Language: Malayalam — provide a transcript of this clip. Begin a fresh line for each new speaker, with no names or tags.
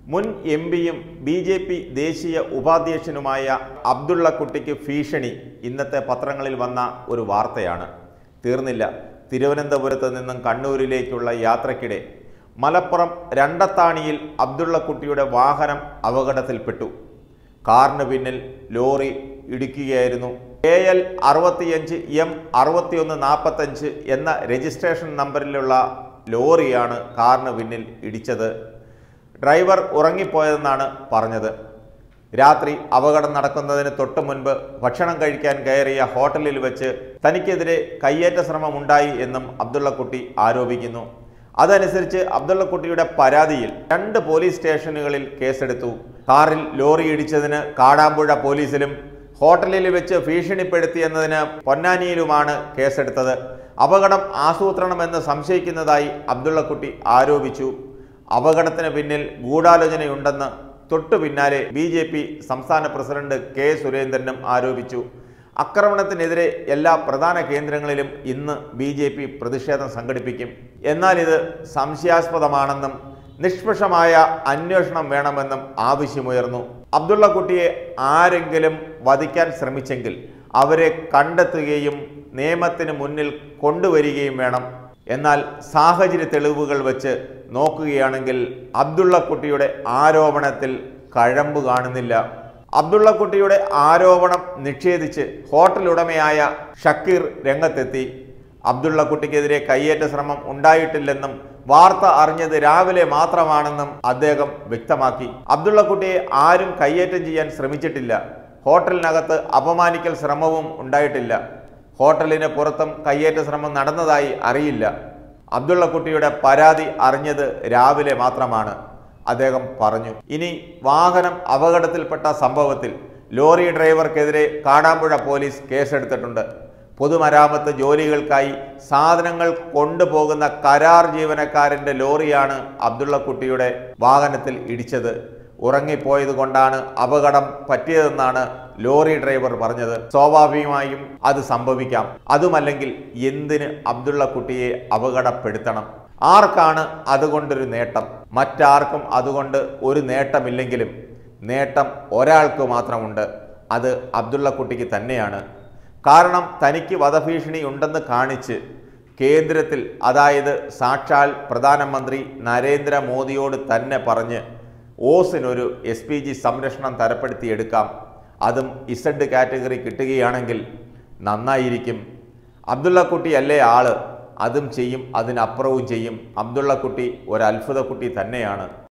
മുൻ എം പിയും ബി ജെ പി ദേശീയ ഉപാധ്യക്ഷനുമായ അബ്ദുള്ളക്കുട്ടിക്ക് ഭീഷണി ഇന്നത്തെ പത്രങ്ങളിൽ വന്ന ഒരു വാർത്തയാണ് തീർന്നില്ല തിരുവനന്തപുരത്ത് നിന്നും കണ്ണൂരിലേക്കുള്ള യാത്രക്കിടെ മലപ്പുറം രണ്ടത്താണിയിൽ അബ്ദുള്ളക്കുട്ടിയുടെ വാഹനം അപകടത്തിൽപ്പെട്ടു കാറിന് പിന്നിൽ ലോറി ഇടിക്കുകയായിരുന്നു എ എൽ അറുപത്തിയഞ്ച് എം അറുപത്തിയൊന്ന് നാൽപ്പത്തഞ്ച് എന്ന രജിസ്ട്രേഷൻ നമ്പറിലുള്ള ലോറിയാണ് കാറിന് പിന്നിൽ ഇടിച്ചത് ഡ്രൈവർ ഉറങ്ങിപ്പോയതെന്നാണ് പറഞ്ഞത് രാത്രി അപകടം നടക്കുന്നതിന് തൊട്ടു മുൻപ് ഭക്ഷണം കഴിക്കാൻ കയറിയ ഹോട്ടലിൽ വെച്ച് തനിക്കെതിരെ കയ്യേറ്റ ശ്രമം ഉണ്ടായി എന്നും അബ്ദുള്ളക്കുട്ടി ആരോപിക്കുന്നു അതനുസരിച്ച് അബ്ദുള്ളക്കുട്ടിയുടെ പരാതിയിൽ രണ്ട് പോലീസ് സ്റ്റേഷനുകളിൽ കേസെടുത്തു കാറിൽ ലോറി ഇടിച്ചതിന് കാടാമ്പുഴ പോലീസിലും ഹോട്ടലിൽ വെച്ച് ഭീഷണിപ്പെടുത്തിയെന്നതിന് പൊന്നാനിയിലുമാണ് കേസെടുത്തത് അപകടം ആസൂത്രണമെന്ന് സംശയിക്കുന്നതായി അബ്ദുള്ളക്കുട്ടി ആരോപിച്ചു അപകടത്തിന് പിന്നിൽ ഗൂഢാലോചനയുണ്ടെന്ന് തൊട്ടു പിന്നാലെ ബി ജെ പി സംസ്ഥാന പ്രസിഡന്റ് കെ സുരേന്ദ്രനും ആരോപിച്ചു ആക്രമണത്തിനെതിരെ എല്ലാ പ്രധാന കേന്ദ്രങ്ങളിലും ഇന്ന് ബി ജെ പി പ്രതിഷേധം സംഘടിപ്പിക്കും എന്നാൽ ഇത് സംശയാസ്പദമാണെന്നും നിഷ്പക്ഷമായ അന്വേഷണം വേണമെന്നും ആവശ്യമുയർന്നു അബ്ദുള്ളക്കുട്ടിയെ ആരെങ്കിലും വധിക്കാൻ ശ്രമിച്ചെങ്കിൽ അവരെ കണ്ടെത്തുകയും നിയമത്തിന് മുന്നിൽ കൊണ്ടുവരികയും വേണം എന്നാൽ സാഹചര്യ തെളിവുകൾ വെച്ച് നോക്കുകയാണെങ്കിൽ അബ്ദുള്ളക്കുട്ടിയുടെ ആരോപണത്തിൽ കഴമ്പ് കാണുന്നില്ല അബ്ദുള്ളക്കുട്ടിയുടെ ആരോപണം നിഷേധിച്ച് ഹോട്ടൽ ഉടമയായ ഷക്കീർ രംഗത്തെത്തി അബ്ദുള്ളക്കുട്ടിക്കെതിരെ കയ്യേറ്റ ശ്രമം ഉണ്ടായിട്ടില്ലെന്നും വാർത്ത അറിഞ്ഞത് രാവിലെ മാത്രമാണെന്നും അദ്ദേഹം വ്യക്തമാക്കി അബ്ദുള്ളക്കുട്ടിയെ ആരും കയ്യേറ്റം ചെയ്യാൻ ശ്രമിച്ചിട്ടില്ല ഹോട്ടലിനകത്ത് അപമാനിക്കൽ ശ്രമവും ഉണ്ടായിട്ടില്ല ഹോട്ടലിന് പുറത്തും കയ്യേറ്റ ശ്രമം നടന്നതായി അറിയില്ല അബ്ദുള്ളക്കുട്ടിയുടെ പരാതി അറിഞ്ഞത് രാവിലെ മാത്രമാണ് അദ്ദേഹം പറഞ്ഞു ഇനി വാഹനം അപകടത്തിൽപ്പെട്ട സംഭവത്തിൽ ലോറി ഡ്രൈവർക്കെതിരെ കാടാമ്പുഴ പോലീസ് കേസെടുത്തിട്ടുണ്ട് പൊതുമരാമത്ത് ജോലികൾക്കായി സാധനങ്ങൾ കൊണ്ടുപോകുന്ന കരാർ ജീവനക്കാരൻ്റെ ലോറിയാണ് അബ്ദുള്ളക്കുട്ടിയുടെ വാഹനത്തിൽ ഇടിച്ചത് ഉറങ്ങിപ്പോയത് കൊണ്ടാണ് അപകടം പറ്റിയതെന്നാണ് ലോറി ഡ്രൈവർ പറഞ്ഞത് സ്വാഭാവികമായും അത് സംഭവിക്കാം അതുമല്ലെങ്കിൽ എന്തിന് അബ്ദുള്ളക്കുട്ടിയെ അപകടപ്പെടുത്തണം ആർക്കാണ് അതുകൊണ്ടൊരു നേട്ടം മറ്റാർക്കും അതുകൊണ്ട് ഒരു നേട്ടമില്ലെങ്കിലും നേട്ടം ഒരാൾക്ക് മാത്രമുണ്ട് അത് അബ്ദുള്ളക്കുട്ടിക്ക് തന്നെയാണ് കാരണം തനിക്ക് വധഭീഷണി ഉണ്ടെന്ന് കാണിച്ച് കേന്ദ്രത്തിൽ അതായത് സാക്ഷാൽ പ്രധാനമന്ത്രി നരേന്ദ്രമോദിയോട് തന്നെ പറഞ്ഞ് ഓസിനൊരു എസ് പി ജി സംരക്ഷണം തരപ്പെടുത്തിയെടുക്കാം അതും ഇസഡ് കാറ്റഗറി കിട്ടുകയാണെങ്കിൽ നന്നായിരിക്കും അബ്ദുള്ളക്കുട്ടി അല്ലേ ആള് അതും ചെയ്യും അതിനപ്പുറവും ചെയ്യും അബ്ദുള്ളക്കുട്ടി ഒരു അത്ഭുത കുട്ടി തന്നെയാണ്